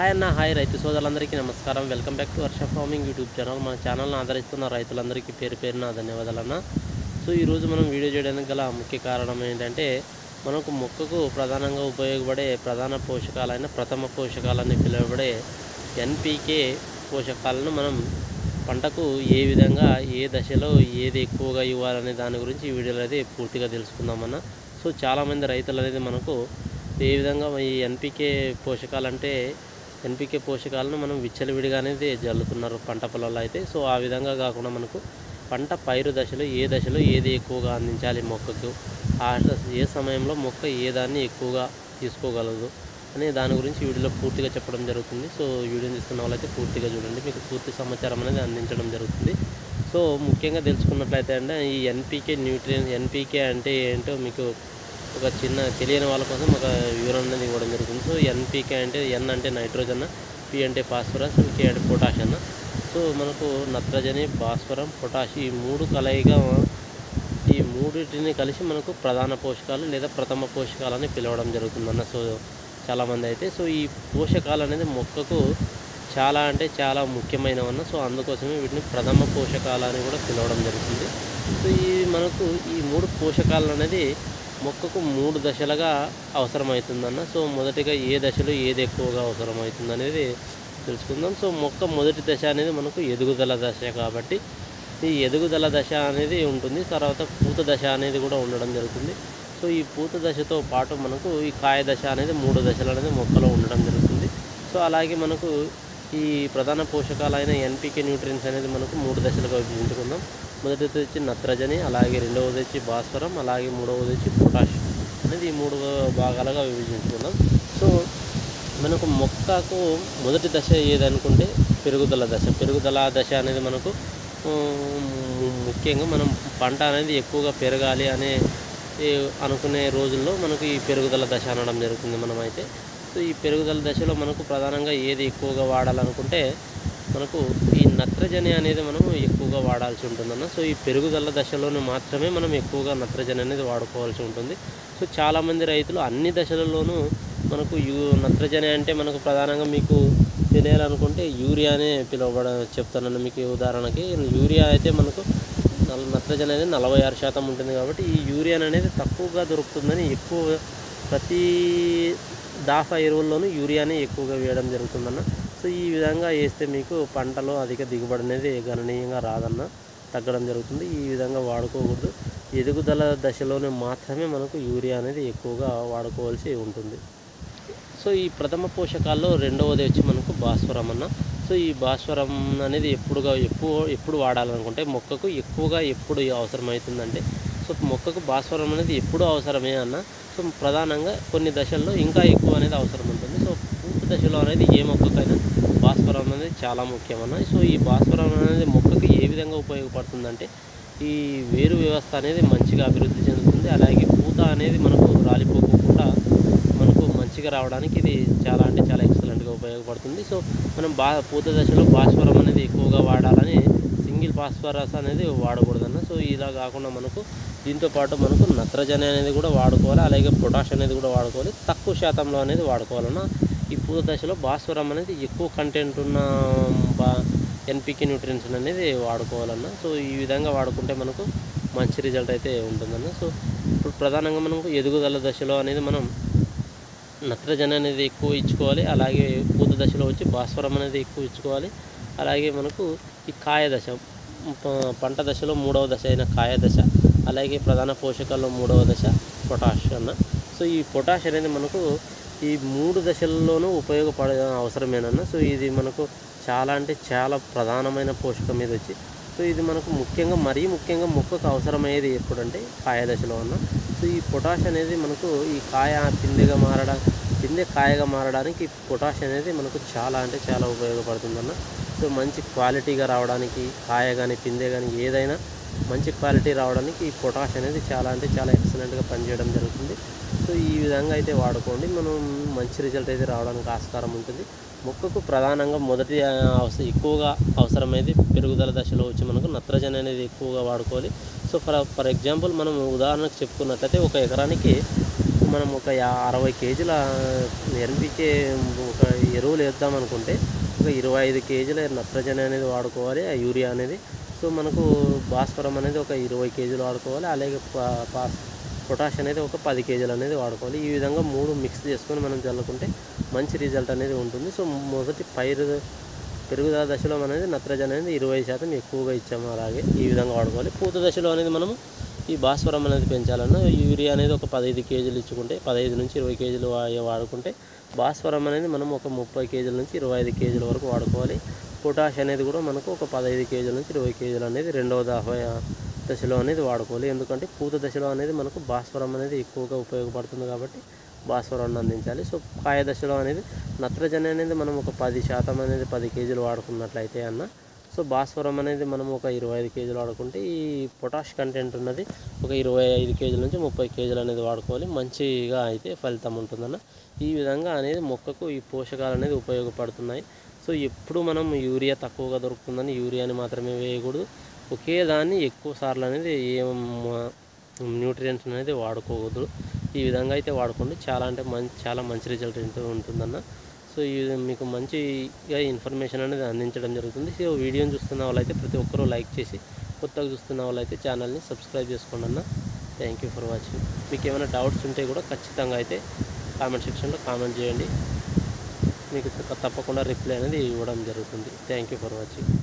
hi అన్న hi రైతు సోదరులందరికీ నమస్కారం welcome back to Varsha farming YouTube channel మన ఛానల్ని ఆదరిస్తున్న రైతులందరికీ పేరు పేరున ధన్యవాదాలన్న సో ఈరోజు మనం వీడియో చేయడానికి గల ముఖ్య కారణం ఏంటంటే మనకు మొక్కకు ప్రధానంగా ఉపయోగపడే ప్రధాన పోషకాలైన ప్రథమ పోషకాలని పిలువబడే ఎన్పికే పోషకాలను మనం పంటకు ఏ విధంగా ఏ దశలో ఏది ఎక్కువగా ఇవ్వాలనే దాని గురించి ఈ వీడియోలో అయితే పూర్తిగా తెలుసుకుందామన్న సో చాలామంది రైతులు అనేది మనకు ఏ విధంగా ఈ ఎన్పికే పోషకాలు అంటే ఎన్పికే పోషకాలను మనం విచ్చలవిడిగా అనేది జల్లుతున్నారు పంట పొలాల్లో అయితే సో ఆ విధంగా కాకుండా మనకు పంట పైరు దశలో ఏ దశలో ఏది ఎక్కువగా అందించాలి మొక్కకు ఆ ఏ సమయంలో మొక్క ఏ దాన్ని ఎక్కువగా తీసుకోగలదు అనే దాని గురించి వీడియోలో పూర్తిగా చెప్పడం జరుగుతుంది సో వీడియోని చూస్తున్న వాళ్ళైతే పూర్తిగా చూడండి మీకు పూర్తి సమాచారం అనేది అందించడం జరుగుతుంది సో ముఖ్యంగా తెలుసుకున్నట్లయితే అంటే ఈ ఎన్పికే న్యూట్రియన్ ఎన్పికే అంటే ఏంటో మీకు ఒక చిన్న తెలియని వాళ్ళ కోసం ఒక వివరణ అనేది ఇవ్వడం జరుగుతుంది సో ఎన్పికే అంటే ఎన్ అంటే నైట్రోజన్ పి అంటే ఫాస్ఫరస్ కే అంటే పొటాష్ అన్న సో మనకు నత్రజని భాస్వరం పొటాష్ ఈ మూడు కలయిగా ఈ మూడింటిని కలిసి మనకు ప్రధాన పోషకాలు లేదా ప్రథమ పోషకాలు అని పిలవడం జరుగుతుందన్న సో చాలామంది అయితే సో ఈ పోషకాలు అనేది మొక్కకు చాలా అంటే చాలా ముఖ్యమైనవన్న సో అందుకోసమే వీటిని ప్రథమ పోషకాలు అని కూడా పిలవడం జరుగుతుంది సో ఈ మనకు ఈ మూడు పోషకాలు అనేది మొక్కకు మూడు దశలుగా అవసరమవుతుందన్న సో మొదటిగా ఏ దశలో ఏది ఎక్కువగా అవసరమవుతుంది అనేది తెలుసుకుందాం సో మొక్క మొదటి దశ అనేది మనకు ఎదుగుదల దశ కాబట్టి ఈ ఎదుగుదల దశ అనేది ఉంటుంది తర్వాత పూత దశ అనేది కూడా ఉండడం జరుగుతుంది సో ఈ పూత దశతో పాటు మనకు ఈ కాయ దశ అనేది మూడు దశలు అనేది మొక్కలో ఉండడం జరుగుతుంది సో అలాగే మనకు ఈ ప్రధాన పోషకాలైన ఎన్పికే న్యూట్రియన్స్ అనేది మనకు మూడు దశలుగా విభజించుకుందాం మొదటిది వచ్చి నత్రజని అలాగే రెండవది వచ్చి భాస్వరం అలాగే మూడవది వచ్చి పొటాష్ అనేది ఈ మూడు భాగాలుగా విభజించుకుందాం సో మనకు మొక్కకు మొదటి దశ ఏదనుకుంటే పెరుగుదల దశ పెరుగుదల దశ అనేది మనకు ఉమ్, ముఖ్యంగా మనం పంట అనేది ఎక్కువగా పెరగాలి అనే ఈ అనుకునే రోజుల్లో మనకు ఈ పెరుగుదల దశ అనడం జరుగుతుంది మనమైతే సో ఈ పెరుగుదల దశలో మనకు ప్రధానంగా ఏది ఎక్కువగా వాడాలనుకుంటే మనకు ఈ నత్రజని అనేది మనం ఎక్కువగా వాడాల్సి ఉంటుందన్న సో ఈ పెరుగుదల దశలోనే మాత్రమే మనం ఎక్కువగా నత్రజని అనేది వాడుకోవాల్సి ఉంటుంది సో చాలామంది రైతులు అన్ని దశలలోనూ మనకు యూ నత్రజని అంటే మనకు ప్రధానంగా మీకు తెలియాలనుకుంటే యూరియానే పిలువబడ చెప్తానన్న మీకు ఉదాహరణకి యూరియా అయితే మనకు నల్ నత్రజని అనేది నలభై ఆరు శాతం ఉంటుంది కాబట్టి ఈ యూరియా అనేది తక్కువగా దొరుకుతుందని ఎక్కువ ప్రతి దాఫా ఎరువుల్లోనూ యూరియాని ఎక్కువగా వేయడం జరుగుతుందన్న సో ఈ విధంగా వేస్తే మీకు పంటలో అధిక దిగుబడి అనేది గణనీయంగా రాదన్న తగ్గడం జరుగుతుంది ఈ విధంగా వాడుకోకూడదు ఎదుగుదల దశలోనే మాత్రమే మనకు యూరియా అనేది ఎక్కువగా వాడుకోవాల్సి ఉంటుంది సో ఈ ప్రథమ పోషకాల్లో రెండవది వచ్చి మనకు భాస్వరం అన్న సో ఈ భాస్వరం అనేది ఎప్పుడుగా ఎప్పుడు ఎప్పుడు వాడాలనుకుంటే మొక్కకు ఎక్కువగా ఎప్పుడు అవసరమవుతుందంటే సో మొక్కకు భాస్వరం అనేది ఎప్పుడు అవసరమే అన్న సో ప్రధానంగా కొన్ని దశల్లో ఇంకా ఎక్కువ అనేది అవసరం ఉంటుంది సో పూర్తి దశలో అనేది ఏ మొక్కకైనా భాస్వరం అనేది చాలా ముఖ్యమన్న సో ఈ భాస్వరం అనేది మొక్కకు ఏ విధంగా ఉపయోగపడుతుందంటే ఈ వేరు వ్యవస్థ అనేది మంచిగా అభివృద్ధి చెందుతుంది అలాగే పూత అనేది మనకు రాలిపోకుండా మనకు మంచిగా రావడానికి ఇది చాలా అంటే చాలా ఎక్సలెంట్గా ఉపయోగపడుతుంది సో మనం బా పూత దశలో భాస్వరం అనేది ఎక్కువగా వాడాలని సింగిల్ ఫాస్ఫరస్ అనేది వాడకూడదన్న సో ఇలా కాకుండా మనకు దీంతో పాటు మనకు నత్రజని అనేది కూడా వాడుకోవాలి అలాగే పొటాష్ అనేది కూడా వాడుకోవాలి తక్కువ శాతంలో అనేది వాడుకోవాలన్న ఈ పూత దశలో భాస్వరం అనేది ఎక్కువ కంటెంట్ ఉన్న బా ఎన్పికే న్యూట్రియన్స్ అనేది వాడుకోవాలన్న సో ఈ విధంగా వాడుకుంటే మనకు మంచి రిజల్ట్ అయితే ఉంటుందన్న సో ఇప్పుడు ప్రధానంగా మనకు ఎదుగుదల దశలో అనేది మనం నత్రజని అనేది ఎక్కువ ఇచ్చుకోవాలి అలాగే పూత దశలో వచ్చి భాస్వరం అనేది ఎక్కువ ఇచ్చుకోవాలి అలాగే మనకు ఈ కాయ దశ ప- పంట దశలో మూడవ దశ అయిన కాయ దశ అలాగే ప్రధాన పోషకాల్లో మూడవ దశ పొటాష్ అన్న సో ఈ పొటాష్ అనేది మనకు ఈ మూడు దశల్లోనూ ఉపయోగపడే అవసరమేనన్న సో ఇది మనకు చాలా అంటే చాలా ప్రధానమైన పోషకం ఇది వచ్చి సో ఇది మనకు ముఖ్యంగా మరీ ముఖ్యంగా మొక్కకు అవసరమయ్యేది ఎప్పుడంటే కాయ దశలో ఉన్న సో ఈ పొటాష్ అనేది మనకు ఈ కాయ పిందెగా మారడం పిందె కాయగా మారడానికి పొటాష్ అనేది మనకు చాలా అంటే చాలా ఉపయోగపడుతుందన్న సో మంచి క్వాలిటీగా రావడానికి కాయ కానీ పిందె కానీ ఏదైనా మంచి క్వాలిటీ రావడానికి ఈ పొటాష్ అనేది చాలా అంటే చాలా ఎక్సలెంట్గా పనిచేయడం జరుగుతుంది సో ఈ విధంగా అయితే వాడుకోండి మనం మంచి రిజల్ట్ అయితే రావడానికి ఆస్కారం ఉంటుంది మొక్కకు ప్రధానంగా మొదటి ఆ, అవస- ఎక్కువగా అవసరమైంది పెరుగుదల దశలో వచ్చి మనకు నత్రజని అనేది ఎక్కువగా వాడుకోవాలి సో ఫర్ ఫర్ ఎగ్జాంపుల్ మనం ఉదాహరణకు చెప్పుకున్నట్లయితే ఒక ఎకరానికి మనం ఒక యా అరవై కేజీల ఎన్పికే ఒక ఎరువులు వేద్దాం అనుకుంటే ఒక ఇరవై ఐదు కేజీల నత్రజని అనేది వాడుకోవాలి ఆ యూరియా అనేది సో మనకు భాస్వరం అనేది ఒక ఇరవై కేజీలు వాడుకోవాలి అలాగే పా- పా- పొటాష్ అనేది ఒక పది కేజీలు అనేది వాడుకోవాలి ఈ విధంగా మూడు మిక్స్ చేసుకొని మనం చల్లుకుంటే మంచి రిజల్ట్ అనేది ఉంటుంది సో మొదటి పైరు పెరుగుదల దశలో అనేది నత్రజని అనేది ఇరవై శాతం ఎక్కువగా ఇచ్చాము అలాగే ఈ విధంగా వాడుకోవాలి పూత దశలో అనేది మనము ఈ భాస్వరం అనేది పెంచాలన్నా యూరియా అనేది ఒక పదహైదు కేజీలు ఇచ్చుకుంటే పదహైదు నుంచి ఇరవై కేజీలు వా- వాడుకుంటే భాస్వరం అనేది మనం ఒక ముప్పై కేజీల నుంచి ఇరవై ఐదు కేజీల వరకు వాడుకోవాలి పొటాష్ అనేది కూడా మనకు ఒక పదహైదు కేజీల నుంచి ఇరవై కేజీలు అనేది రెండవ దఫ దశలో అనేది వాడుకోవాలి ఎందుకంటే పూత దశలో అనేది మనకు భాస్వరం అనేది ఎక్కువగా ఉపయోగపడుతుంది కాబట్టి భాస్వరాన్ని అందించాలి సో కాయ దశలో అనేది నత్రజని అనేది మనం ఒక పది శాతం అనేది పది కేజీలు వాడుకున్నట్లయితే అన్న సో భాస్వరం అనేది మనం ఒక ఇరవై ఐదు కేజీలు వాడుకుంటే ఈ పొటాష్ కంటెంట్ ఉన్నది ఒక ఇరవై ఐదు కేజీల నుంచి ముప్పై కేజీలు అనేది వాడుకోవాలి మంచిగా అయితే ఫలితం ఉంటుందన్న ఈ విధంగా అనేది మొక్కకు ఈ పోషకాలు అనేది ఉపయోగపడుతున్నాయి సో ఎప్పుడు మనం యూరియా తక్కువగా దొరుకుతుందని యూరియాని మాత్రమే వేయకూడదు ఒకే దాన్ని ఎక్కువ సార్లు అనేది ఏం న్యూట్రియంట్స్ అనేది వాడుకోకూడదు ఈ విధంగా అయితే వాడుకోండి చాలా అంటే మంచి చాలా మంచి రిజల్ట్ అయితే ఉంటుందన్న సో ఇది మీకు మంచిగా ఇన్ఫర్మేషన్ అనేది అందించడం జరుగుతుంది సో వీడియోని చూస్తున్న వాళ్ళైతే ప్రతి ఒక్కరూ లైక్ చేసి కొత్తగా చూస్తున్న వాళ్ళైతే ఛానల్ని సబ్స్క్రైబ్ చేసుకోండి అన్న థ్యాంక్ యూ ఫర్ వాచింగ్ మీకు ఏమైనా డౌట్స్ ఉంటే కూడా ఖచ్చితంగా అయితే కామెంట్ సెక్షన్లో కామెంట్ చేయండి మీకు తప్పకుండా రిప్లై అనేది ఇవ్వడం జరుగుతుంది థ్యాంక్ యూ ఫర్ వాచింగ్